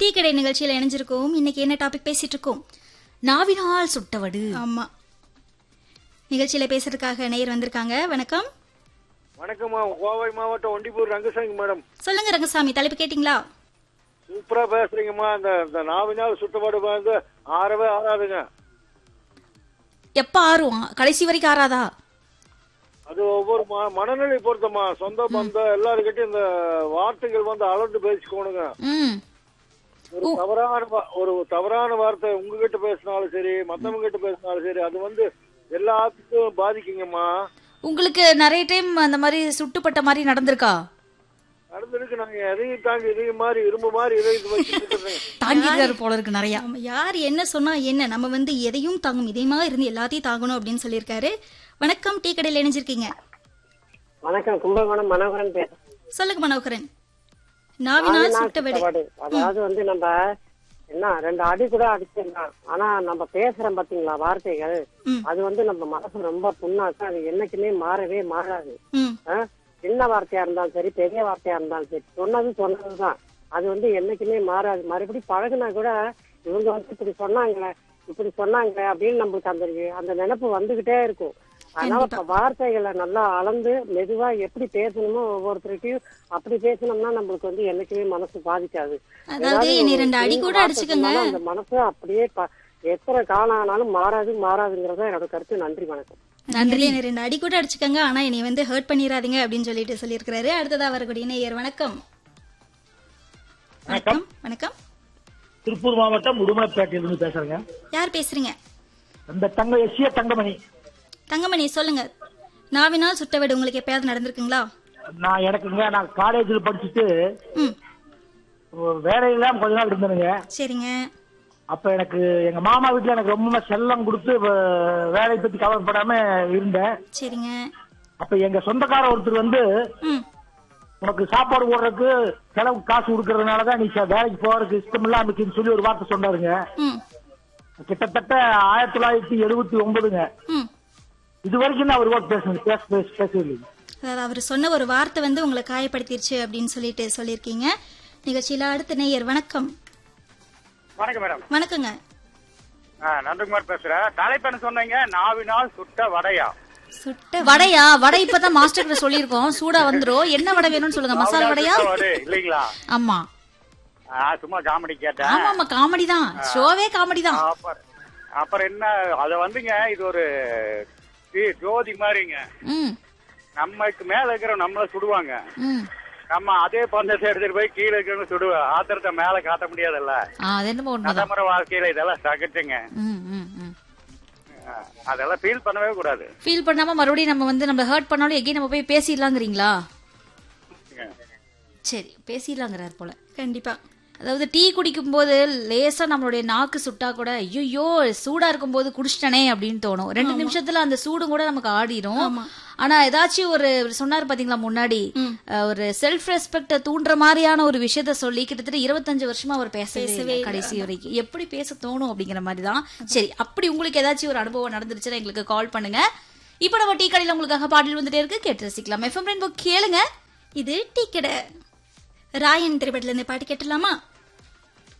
Tea கடை நிகழ்ச்சியில இணைஞ்சிருக்கோம் இன்னைக்கு என்ன டாபிக் பேசிட்டு இருக்கோம் நாவினால் சுட்டவடு ஆமா நிகழ்ச்சியில பேசுறதுக்காக நேயர் வந்திருக்காங்க வணக்கம் வணக்கம்மா கோவை மாவட்டம் ஒண்டிப்பூர் ரங்கசாமி மேடம் சொல்லுங்க ரங்கசாமி தலைப்பு கேட்டிங்களா சூப்பரா பேசுறீங்கம்மா இந்த இந்த நாவினால் சுத்தப்பாடு வந்து ஆறவே ஆறாதுங்க எப்ப ஆறும் கடைசி வரைக்கும் ஆறாதா அது ஒவ்வொரு ம- மனநிலை பொறுத்தம்மா சொந்த பந்தம் எல்லாருக்கிட்டையும் இந்த வார்த்தைகள் வந்து அளந்து பேசிக்கோணுங்க ம் ஒரு தவறான வா- ஒரு தவறான வார்த்தை உங்ககிட்ட பேசினாலும் சரி மத்தவங்க கிட்ட பேசினாலும் சரி அது வந்து எல்லாத்துக்கும் பாதிக்குங்கம்மா உங்களுக்கு நிறைய டைம் அந்த மாதிரி சுட்டுப்பட்ட மாதிரி நடந்திருக்கா நடந்திருக்கு நாங்க எதையும் தாண்டி இதையும் மாதிரி இரும்பு மாதிரி இதை இது வச்சுட்டு இருக்கிறேங்க தாங்கியிருக்காரு போல இருக்கு நிறைய ஆமா, யார் என்ன சொன்னா என்ன நம்ம வந்து எதையும் தாங்கும் இதயமா இருந்து எல்லாத்தையும் தாங்கணும் அப்படின்னு சொல்லியிருக்காரு வணக்கம் டீ கடையில் இணைஞ்சிருக்கீங்க வணக்கம் கும்பகோணம் மனோகரன் பேசுறேன் சொல்லுங்க மனோகரன் நாவினால் சுட்ட விடு சுத்தப்பாடு. அதாவது வந்து நம்ம என்ன ரெண்டு அடி கூட அடிச்சிடலாம் ஆனா நம்ம பேசுறோம் பாத்தீங்களா வார்த்தைகள் ம். அது வந்து நம்ம மனசு ரொம்ப புண்ணாக்கும் அது என்னைக்குமே மாறவே மாறாது ம் ஆ? சின்ன வார்த்தையா இருந்தாலும் சரி பெரிய வார்த்தையா இருந்தாலும் சரி சொன்னது சொன்னதுதான் அது வந்து என்னைக்குமே மாறாது மறுபடியும் பழகுனா கூட இவங்க வந்து இப்படி சொன்னாங்க இப்படி சொன்னாங்க அப்படின்னு நம்மளுக்கு அந்த அந்த நினைப்பு வந்துகிட்டே இருக்கும் அதனால இப்ப வார்த்தைகளை நல்லா அளந்து மெதுவா எப்படி பேசணுமோ ஒவ்வொருத்தருக்கையும் அப்படி பேசணும்னா நம்மளுக்கு வந்து என்னைக்குமே மனசு பாதிக்காது அதாவது ஏதாவது என்னை ஒரு ரெண்டு அடி கூட வார்த்தை அடிச்சுக்கங்க. சொன்னாலும் அந்த மனசு அப்படியே ப- எத்தனை காலம் ஆனாலும் மாறாது மாறாதுங்கிறதா என்னோட கருத்து நன்றி வணக்கம் நன்றி என்னை ரெண்டு அடி கூட அடிச்சுக்கங்க ஆனா என்னை வந்து ஹர்ட் பண்ணிடாதீங்க அப்படின்னு சொல்லிட்டு சொல்லியிருக்கிறாரு அடுத்ததா வரக்கூடிய நேயர் வணக்கம் வணக்கம் வணக்கம் திருப்பூர் மாவட்டம் உடுமலைப்பேட்டையிலிருந்து பேசுறேங்க யார் பேசுறீங்க அந்த தங்க எஸ்ஏ தங்கமணி தங்கமணி சொல்லுங்க நாவினால் சுட்ட விடு உங்களுக்கு எப்பயாவது நடந்திருக்குங்களா நான் எனக்குங்க நான் காலேஜில் படிச்சுட்டு ம் ஒரு வேலையில்லாம கொஞ்ச நாள் இருந்தேனுங்க சரிங்க அப்ப எனக்கு எங்க மாமா வீட்டுல எனக்கு ரொம்ப செல்லம் கொடுத்து வ- வேலையை பத்தி கவலைப்படாம இருந்தேன் சரிங்க அப்ப எங்க சொந்தக்கார ஒருத்தர் வந்து ம் உனக்கு சாப்பாடு போடுறதுக்கு செலவு காசு கொடுக்கறதுனாலதான் நீ ச- வேலைக்கு போறதுக்கு இஷ்டம் இல்லாம இருக்குன்னு சொல்லி ஒரு வார்த்தை சொன்னாருங்க ம் கிட்டத்தட்ட ஆயிரத்தி தொள்ளாயிரத்தி எழுபத்தி ஒன்பதுங்க ம் இது வரைக்கும் நான் ஒரு வார்த்தை பேசுனேன் பேச பேச பேசவில்லைங்க அதாவது அவர் சொன்ன ஒரு வார்த்தை வந்து உங்களை காயப்படுத்திருச்சு அப்படின்னு சொல்லிட்டு சொல்லியிருக்கீங்க நிகழ்ச்சியில அடுத்த நேயர் வணக்கம் வணக்கம் மேடம் வணக்கங்க ஆ, நந்தகுமார் பேசுறேன் தலைப்பெண்ண சொன்னீங்க நாவினால் சுட்ட வடையா சுட்ட வடையா வடை இப்பதான் மாஸ்டர் கிட்ட சொல்லியிருக்கோம் சூடா வந்துரும் என்ன வடை வேணும்னு சொல்லுங்க மசாலா நாவினால் வடையா சுட்ட வடை, இல்லைங்களா ஆமா ஆ, சும்மா காமெடி கேட்டேன் ஆமா ஆமா காமெடி தான் ஷோவே காமெடி தான் அப்புறம் அப்புறம் என்ன அத வந்துங்க இது ஒரு தி- ஜோதி மாதிரிங்க ம் நமக்கு மேல இருக்கிற நம்மள சுடுவாங்க ம் நம்ம அதே பந்தத்தை எடுத்துட்டு போய் கீழே இருக்கிறவங்க சுடுவோம் ஆத்திரத்தை மேல காட்ட முடியாதுல்ல ஆ அது என்னமோ உண்மைதான் நடைமுறை வாழ்க்கையில இதெல்லாம் சகஜங்க ம் ம் ம் ஆ, அதெல்லாம் ஃபீல் பண்ணவே கூடாது ஃபீல் பண்ணாம மறுபடியும் நம்ம வந்து நம்ம ஹர்ட் பண்ணாலும் எங்கேயும் நம்ம போய் பேசிடலாங்கிறீங்களா சரி பேசிடலாங்கிறார் போல கண்டிப்பா அதாவது டீ குடிக்கும் போது லேசா நம்மளுடைய நாக்கு சுட்டா கூட ஐயோ சூடா இருக்கும்போது குடிச்சிட்டனே அப்படின்னு தோணும் ரெண்டு நிமிஷத்துல அந்த சூடும் கூட நமக்கு ஆடிரும் ஆனா ஏதாச்சும் ஒரு இவர் சொன்னாரு பாத்தீங்களா முன்னாடி அஹ், ஒரு செல்ஃப் ரெஸ்பெக்ட தூண்டுற மாதிரியான ஒரு விஷயத்த சொல்லி கிட்டத்தட்ட இருபத்தஞ்சு வருஷமா அவர் பேசவே இல்லை கடைசி வரைக்கும் எப்படி பேச தோணும் அப்படிங்கிற மாதிரி தான் சரி அப்படி உங்களுக்கு ஏதாச்சும் ஒரு அனுபவம் நடந்துருச்சுன்னா எங்களுக்கு கால் பண்ணுங்க இப்போ நம்ம டீ கடையில் உங்களுக்காக பாடல் வந்துட்டே இருக்கு கேட்டு ரசிக்கலாம் எஃப்எம் ரெயின்போ கேளுங்க இது டீ கடை ராயன் திரைப்படத்துல இருந்து பாட்டு கேட்டலாமா